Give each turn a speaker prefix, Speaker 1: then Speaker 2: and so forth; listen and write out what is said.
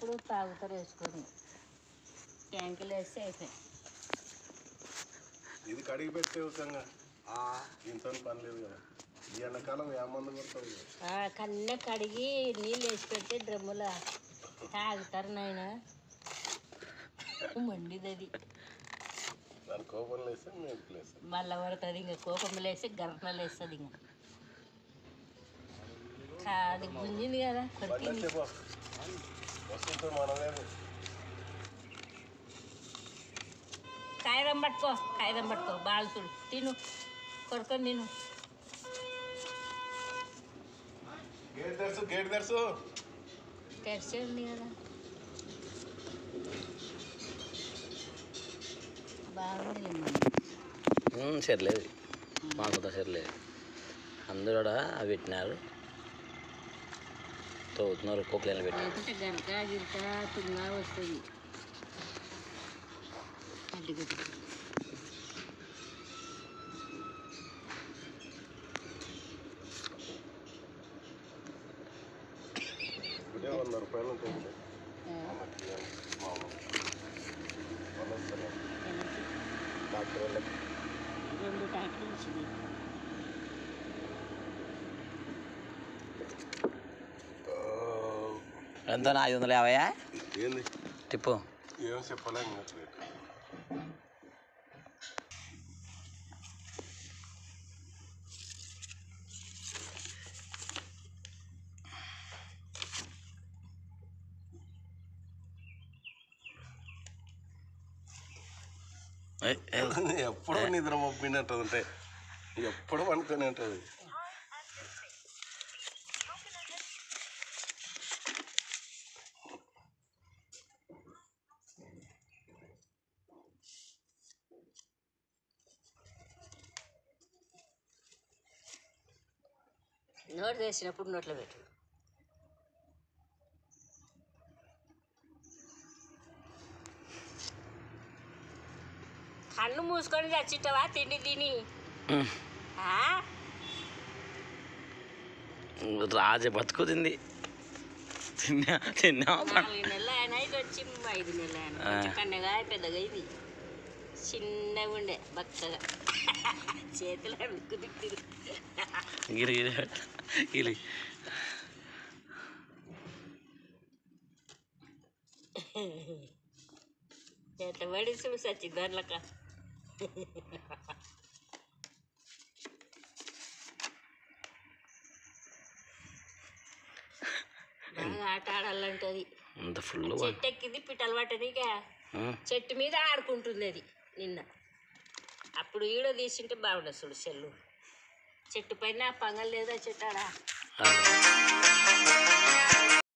Speaker 1: అప్పుడప్పుడు తాగుతారు వేసుకొని ట్యాంకులు వేస్తే అయిపోయి
Speaker 2: ఇది కడిగి పెట్టే ఉతంగా ఇంత పని లేదు కదా ఈ ఎండాకాలం ఏ మందు కొడతావు కదా.
Speaker 1: కన్నె కడిగి నీళ్ళు వేసి పెట్టి డ్రమ్ములో తాగుతారు నాయన మండిది అది
Speaker 2: దాని కోపం లేస్తే మేము లేస్తాం
Speaker 1: మళ్ళా పడుతుంది ఇంకా కోపం లేస్తే గర్భలు వేస్తుంది ఇంకా అది గుంజింది కదా కొరికింది
Speaker 2: చెప్పు వస్తుంటే మనలేదు
Speaker 1: కాగితం పట్టుకో కాగితం పట్టుకో బాల్సుడు తిను కొడుకొని తిను
Speaker 2: గేట్ తెరుసు గేట్ తెరుసు
Speaker 1: తెరిచే ఉంది కదా బాగుంది
Speaker 3: సర్లేదు మాకు సర్లేదు అందరూ కూడా అవి పెట్టినారు తవ్వుతున్నారు కోక్లైన్లు పెట్టి
Speaker 1: లేకుంటే గనక గిరక తున్నా వస్తుంది అడ్డుగుడ్డు
Speaker 2: ఇదే వంద రూపాయలు ఉంటుంది మామూలు వాళ్ళు వస్తారు డాక్టర్ వాళ్ళకి
Speaker 1: రెండు టాట్లు ఇచ్చింది
Speaker 3: ఎంత ఐదు వందల యాభై
Speaker 2: ఏంది
Speaker 3: టిప్పు
Speaker 2: ఏం చెప్పలేం ఇంకా రేటు.
Speaker 3: ఏయ్, ఏయ్.
Speaker 2: ఎప్పుడు నిద్ర మబ్బినట్టు ఉంటాయి ఎప్పుడు పండుకొని ఉంటుంది
Speaker 1: నోరు తెసినప్పుడు నోట్లో పెట్టు కన్ను మూసుకొని చచ్చిట్టవా తిండి తిని
Speaker 3: ఉమ్.
Speaker 1: ఆ?
Speaker 3: రాజ బతుకుతుంది తిన్నా తిన్నా
Speaker 1: నాలుగు నెలలు ఆయన ఇది వచ్చి ఐదు నెలలు ఆయన
Speaker 3: ఆ.
Speaker 1: కొంచెం కన్నెగా పెద్దగా ఇది చిన్నగా ఉండే బక్కగా చేతులు అడుక్కు దిక్కు
Speaker 3: గిరి గిరి గిరి
Speaker 1: ఎట్లా పడి చూడు సచ్చి దాంట్లక బాగా ఆట ఆడాలంటది
Speaker 3: అంత ఫుల్
Speaker 1: చెట్టు ఎక్కింది పిట్టలు పట్టనిక చెట్టు మీద ఆడుకుంటుంది అది నిన్న అప్పుడు ఈడో తీసింటే బాగుండదు చూడు చెల్లు చెట్టు పైన పంగల్ లేదా చెట్టు ఆడ